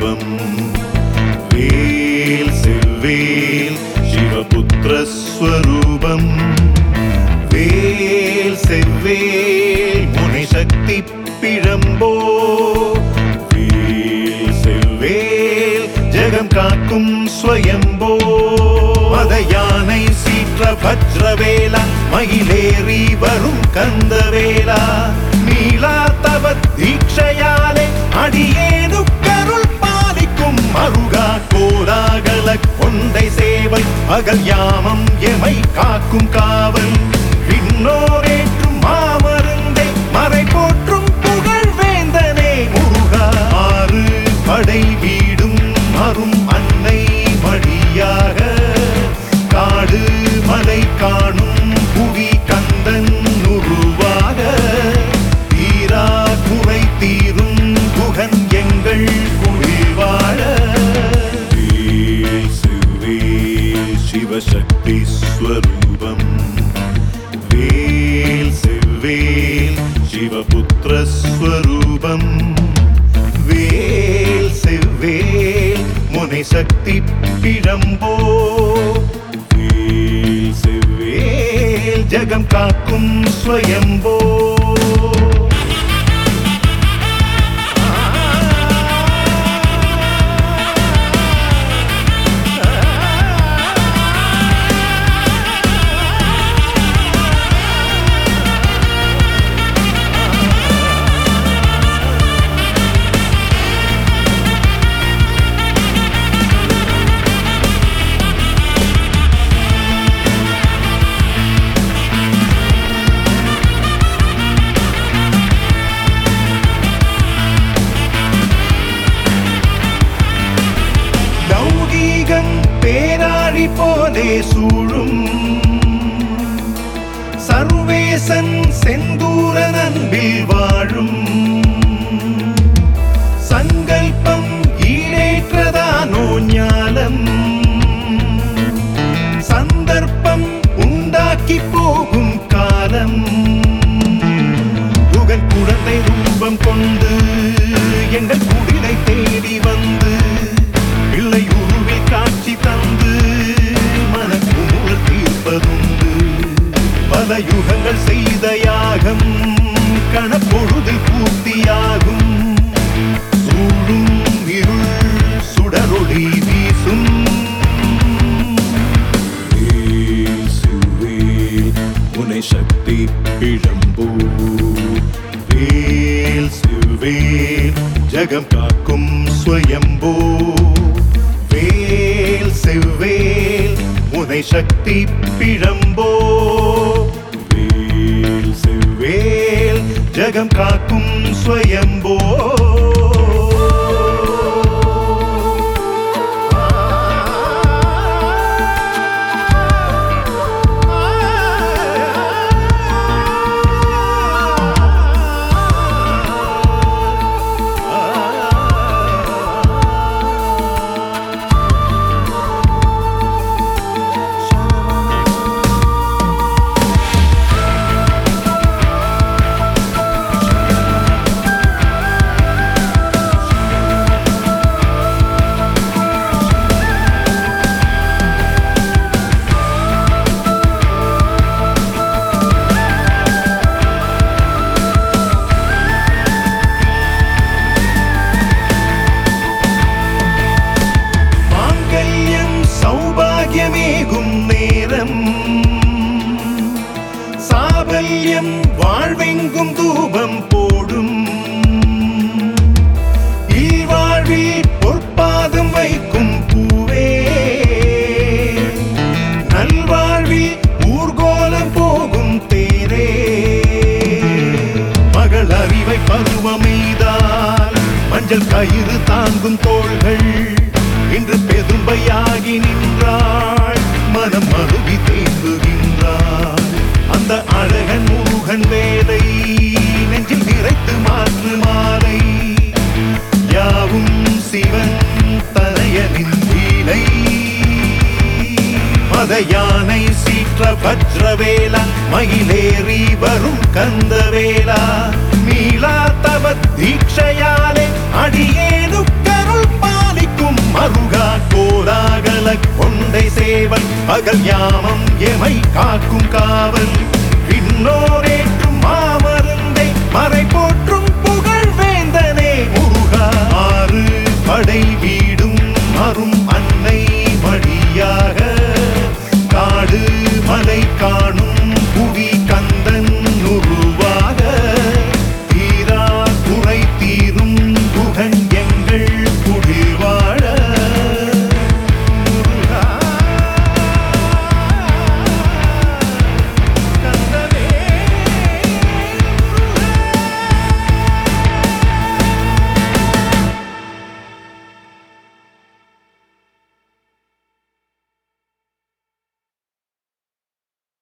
சிவஸ்வரூபம் வேல் செவ்வேல் சிவபுத்திரஸ்வரூபம் வேல் செவ்வேல் முனிசக்தி பிழம்போ வேல் செவ்வேல் ஜெகம் காக்கும் ஸ்வயம்போ மத யானை சீற்ற பத்ரவேலா மயிலேறி வரும் கந்தவேலா நீலா தவ தீட்சையாலே அடியேனுக்கருள் பாலிக்கும் மருகா கோலாகல கொண்டை சேவல் பகல் யாமம் எமை காக்கும் காவல் விண்ணோரேற்றும் மாமருந்தை மறை போற்றும் புகழ் வேந்தனே முருகா ஆறு படை வீடும் மறும் அன்னை வழியாக காடு மலை காணும் புவி கந்தன் உருவாக தீரா குறை தீரும் குகன் எங்கள் குழிவாழ வேல் செவ்வேல் சிவசக்தி ஸ்வரூபம் வேல் செவ்வேல் சிவபுத்திர ஸ்வரூபம் வேல் செவ்வேல் முனை சக்தி பிழம்போ வேல் செவ்வேல் ஜகம் காக்கும் ஸ்வயம்போ லௌகீகம் பேராழி போலே சூழும் சர்வேசன் செந்தூரன் அன்பில் வாழும் சங்கல்பம் ஈடேற்றதானோ ஞானம் சந்தர்ப்பம் உண்டாக்கி போகும் காலம் புகழ் குழந்தை ரூபம் கொண்டு எங்கள் குடிலை தேடி வந்து பிள்ளை உருவில் காட்சி தந்து மனக்குமுறல் தீர்ப்பதுண்டு பல யுகங்கள் செய்த யாகம் கணப்பொழுதில் பூர்த்தியாகும் சூழும் இருள் சுடரொளி வீசும் வேல் சிவேல் முனை சக்தி பிழம்பூ வேல் சிவேல் ஜகம் காக்கும் ஸ்வயம்போ வேல் செவ்வேல் முனை சக்தி பிழம்போ வேல் செவ்வேல் ஜகம் காக்கும் ஸ்வயம்போ மாங்கல்யம் சௌபாகியமேகும் நேரம் சாபல்யம் வாழ்வெங்கும் தூபம் போடும் இல்வாழ்வில் பொற்பாதம் வைக்கும் பூவே நல்வாழ்வில் ஊர்கோலம் போகும் தேரே மகள் அறிவை பருவமெய்தால் மஞ்சள் கயிறு தாங்கும் தோள்கள் இன்று பெரும்பையாகி நின்றாள் மனம் மருவி தேங்குகின்றாள் அந்த அழகன் முருகன் வேலை நெஞ்சில் நிறைத்து மாற்று மாலை யாவும் சிவன் தனையனின் லீலை மத யானை சீற்ற பத்ரவேலா மயிலேறி வரும் கந்தவேலா நீலா தவ தீட்சையாலே அடியேனுக்கருள் பா பகல் யாமம் எமை காக்கும் காவல்